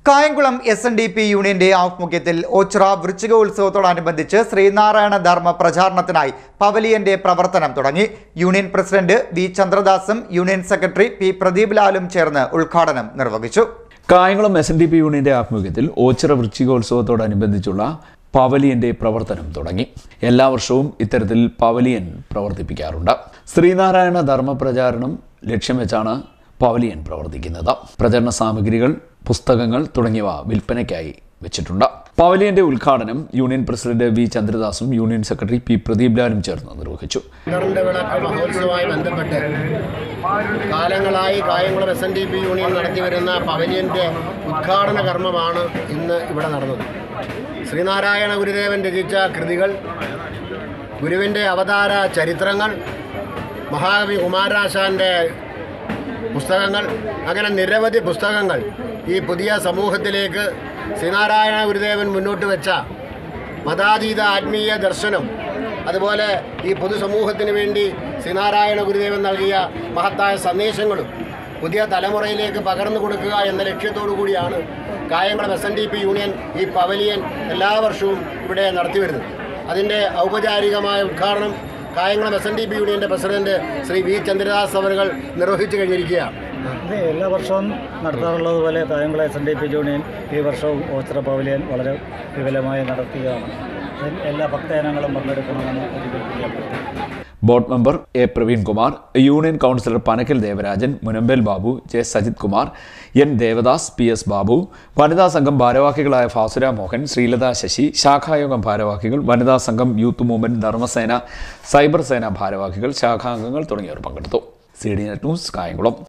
Kayamkulam S N D P യൂണിയന്റെ ആഭിമുഖ്യത്തിൽ ഓച്ചിറ വൃശ്ചിക ഉത്സവത്തോടനുബന്ധിച്ച് ശ്രീനാരായണ ധർമ്മ പ്രചാരണത്തിനായി പവലിയന്റെ പ്രവർത്തനം തുടങ്ങി യൂണിയൻ പ്രസിഡന്റ് വി ചന്ദ്രദാസും യൂണിയൻ സെക്രട്ടറി പി പ്രദീപ് ലാലും ചേർന്ന് ഉദ്ഘാടനം നിർവഹിച്ചു Kayamkulam S N D P യൂണിയന്റെ ആഭിമുഖ്യത്തിൽ ഓച്ചിറ വൃശ്ചികോത്സവത്തോടനുബന്ധിച്ചുള്ള പവലിയന്റെ പ്രവർത്തനം തുടങ്ങി എല്ലാ വർഷവും ഇത്തരത്തിൽ പവലിയൻ പ്രവർത്തിപ്പിക്കാറുണ്ട് ശ്രീനാരായണ ധർമ്മ പ്രചാരണം ലക്ഷ്യം വെച്ചാണ് പവലിയൻ പ്രവർത്തിക്കുന്നത് പ്രചരണ സാമഗ്രികൾ പുസ്തകങ്ങൾ തുടങ്ങിയവ വിൽപ്പനയ്ക്കായി വെച്ചിട്ടുണ്ട് പവലിയന്റെ ഉദ്ഘാടനം യൂണിയൻ പ്രസിഡന്റ് വി ചന്ദ്രദാസും യൂണിയൻ സെക്രട്ടറി പി പ്രദീപ് ലാലും ചേർന്ന് നിർവഹിച്ചു പന്ത്രണ്ട് വിളക്ക് മഹോത്സവവുമായി ബന്ധപ്പെട്ട് കാലങ്ങളായി Kayamkulam S N D P union നടത്തിവരുന്ന പവലിയൻ്റെ ഉദ്ഘാടന കർമ്മമാണ് ഇന്ന് ഇവിടെ നടന്നത് ശ്രീനാരായണ ഗുരുദേവൻ രചിച്ച കൃതികൾ ഗുരുവിൻ്റെ അവതാര ചരിത്രങ്ങൾ മഹാകവി കുമാരാശാൻ്റെ പുസ്തകങ്ങൾ അങ്ങനെ നിരവധി പുസ്തകങ്ങൾ ഈ പുതിയ സമൂഹത്തിലേക്ക് ശ്രീനാരായണ ഗുരുദേവൻ മുന്നോട്ട് വെച്ച മതാതീത ആത്മീയ ദർശനം അതുപോലെ ഈ പൊതുസമൂഹത്തിന് വേണ്ടി ശ്രീനാരായണ ഗുരുദേവൻ നൽകിയ മഹത്തായ സന്ദേശങ്ങളും പുതിയ തലമുറയിലേക്ക് പകർന്നു കൊടുക്കുക എന്ന ലക്ഷ്യത്തോടു കൂടിയാണ് Kayamkulam S N D P union ഈ പവലിയൻ എല്ലാ വർഷവും ഇവിടെ നടത്തിവരുന്നത് അതിൻ്റെ ഔപചാരികമായ ഉദ്ഘാടനം Kayamkulam S N D P യൂണിയൻ്റെ പ്രസിഡന്റ് ശ്രീ വി ചന്ദ്രദാസ് അവർ നിർവഹിച്ചു കഴിഞ്ഞിരിക്കുകയാണ് ഇത് എല്ലാ വർഷവും നടത്താറുള്ളത് പോലെ Kayamkulam S N D P union ഈ വർഷവും ഓച്ചിറ പവലിയൻ വളരെ വിപുലമായി നടത്തുകയാണ് അതിൽ എല്ലാ ഭക്തജനങ്ങളും പങ്കെടുക്കണമെന്ന് അഭ്യർത്ഥിക്കപ്പെടുന്നു board member A Praveenkumar union councillor Panakkal Devarajan Munambel Babu J Sajith Kumar N Devadas P S Babu വനിതാ സംഘം ഭാരവാഹികളായ ഫാസുര മോഹൻ ശ്രീലത ശശി ശാഖായോഗം ഭാരവാഹികൾ വനിതാ സംഘം യൂത്ത് മൂവ്മെന്റ് ധർമ്മസേന സൈബർ സേന ഭാരവാഹികൾ ശാഖാംഗങ്ങൾ തുടങ്ങിയവർ പങ്കെടുത്തു C D Net News Kayamkulam